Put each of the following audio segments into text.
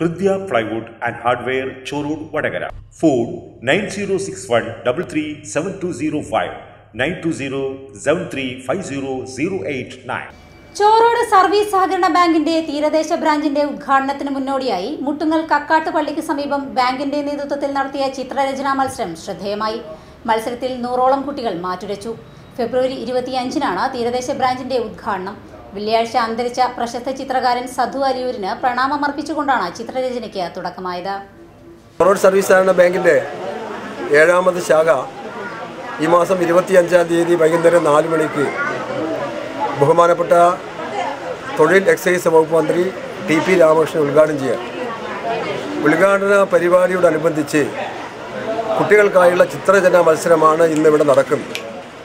Hridya plywood and hardware Chorur Vadakara phone nine zero six one double three seven two zero five nine two zero seven three five zero zero eight nine Chorode service സഹകരണ ബാങ്കിന്റെ തീരദേശ ബ്രാഞ്ചിന്റെ ഉദ്ഘാടനത്തിന് മുന്നോടിയായി മുട്ടുങ്ങൽ കക്കാട്ട് പള്ളിക്ക് സമീപം ബാങ്കിന്റെ നേതൃത്വത്തിൽ നടത്തിയ ചിത്രരചനാ മത്സരം ശ്രദ്ധേയമായി മത്സരത്തിൽ നൂറോളം കുട്ടികൾ മാറ്റുരച്ചു ഫെബ്രുവരി ഇരുപത്തിയഞ്ചിനാണ് തീരദേശ ബ്രാഞ്ചിന്റെ ഉദ്ഘാടനം വെള്ളിയാഴ്ച അന്തരിച്ച പ്രശസ്ത ചിത്രകാരൻ സധു അലിയൂരിന് പ്രണാമമർപ്പിച്ചുകൊണ്ടാണ് ചിത്രരചനയ്ക്ക് തുടക്കമായത് റോഡ് സർവീസ് സഹകരണ ബാങ്കിൻ്റെ ഏഴാമത് ശാഖ ഈ മാസം ഇരുപത്തിയഞ്ചാം തീയതി വൈകുന്നേരം നാല് മണിക്ക് ബഹുമാനപ്പെട്ട തൊഴിൽ എക്സൈസ് വകുപ്പ് മന്ത്രി ടി പി രാമകൃഷ്ണൻ ഉദ്ഘാടനം ചെയ്യാം ഉദ്ഘാടന പരിപാടിയോടനുബന്ധിച്ച് കുട്ടികൾക്കായുള്ള ചിത്രരചന മത്സരമാണ് ഇന്നിവിടെ നടക്കുന്നത്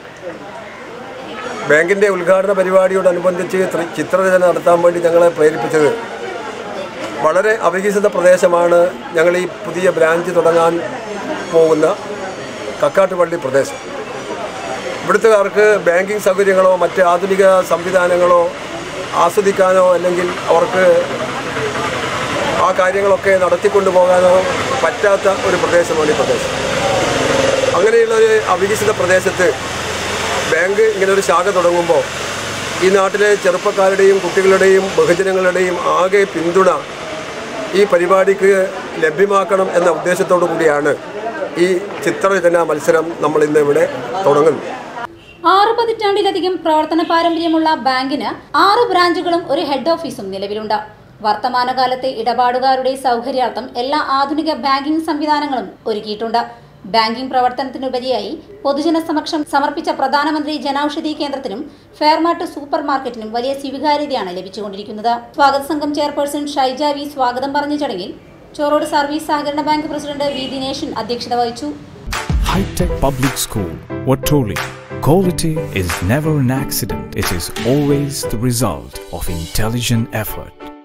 ബാങ്കിൻ്റെ ഉദ്ഘാടന പരിപാടിയോടനുബന്ധിച്ച് ത്ര- ചിത്രരചന നടത്താൻ വേണ്ടി ഞങ്ങളെ പ്രേരിപ്പിച്ചത് വളരെ അവികസിത പ്രദേശമാണ് ഞങ്ങൾ ഈ പുതിയ ബ്രാഞ്ച് തുടങ്ങാൻ പോകുന്ന കക്കാട്ടുപള്ളി പ്രദേശം ഇവിടുത്തുകാർക്ക് ബാങ്കിങ് സൗകര്യങ്ങളോ മറ്റ് ആധുനിക സംവിധാനങ്ങളോ ആസ്വദിക്കാനോ അല്ലെങ്കിൽ അവർക്ക് ആ കാര്യങ്ങളൊക്കെ നടത്തിക്കൊണ്ടു പോകാനോ പറ്റാത്ത ഒരു പ്രദേശമാണ് ഈ പ്രദേശം അങ്ങനെയുള്ള ഒരു അവികസിത പ്രദേശത്ത് ബാങ്ക് ഇങ്ങനെ ഒരു ശാഖ തുടങ്ങുമ്പോൾ ഈ നാട്ടിലെ ചെറുപ്പക്കാരുടെയും കുട്ടികളുടെയും ബഹുജനങ്ങളുടെയും ആകെ പിന്തുണ ഈ പരിപാടിക്ക് ലഭ്യമാക്കണം എന്ന ഉദ്ദേശത്തോടു കൂടിയാണ് ഈ ചിത്രരചനാ മത്സരം നമ്മൾ ഇന്ന് ഇവിടെ തുടങ്ങുന്നത് ആറ് പതിറ്റാണ്ടിലധികം പ്രവർത്തന പാരമ്പര്യമുള്ള ബാങ്കിന് ആറ് ബ്രാഞ്ചുകളും ഒരു ഹെഡ് ഓഫീസും നിലവിലുണ്ട് വർത്തമാനകാലത്തെ ഇടപാടുകാരുടെ സൗകര്യാർത്ഥം എല്ലാ ആധുനിക ബാങ്കിംഗ് സംവിധാനങ്ങളും ഒരുക്കിയിട്ടുണ്ട് ബാങ്കിംഗ് പ്രവർത്തനത്തിനുപരിയായി പൊതുജന സമക്ഷം സമർപ്പിച്ച പ്രധാനമന്ത്രി ജനൌഷധി കേന്ദ്രത്തിനും ഫെയർമാർട്ട് സൂപ്പർ മാർക്കറ്റിനും വലിയ സ്വീകാര്യതയാണ് ലഭിച്ചുകൊണ്ടിരിക്കുന്നത് സ്വാഗത സംഘം ചെയർപേഴ്സൺ ഷൈജ വി സ്വാഗതം പറഞ്ഞ ചടങ്ങിൽ ചോറോഡ് സർവീസ് സഹകരണ ബാങ്ക് പ്രസിഡന്റ് വി ദിനേശൻ അധ്യക്ഷത വഹിച്ചു High-Tech Public School, Watoli. Quality is never an accident. It is always the result of intelligent effort.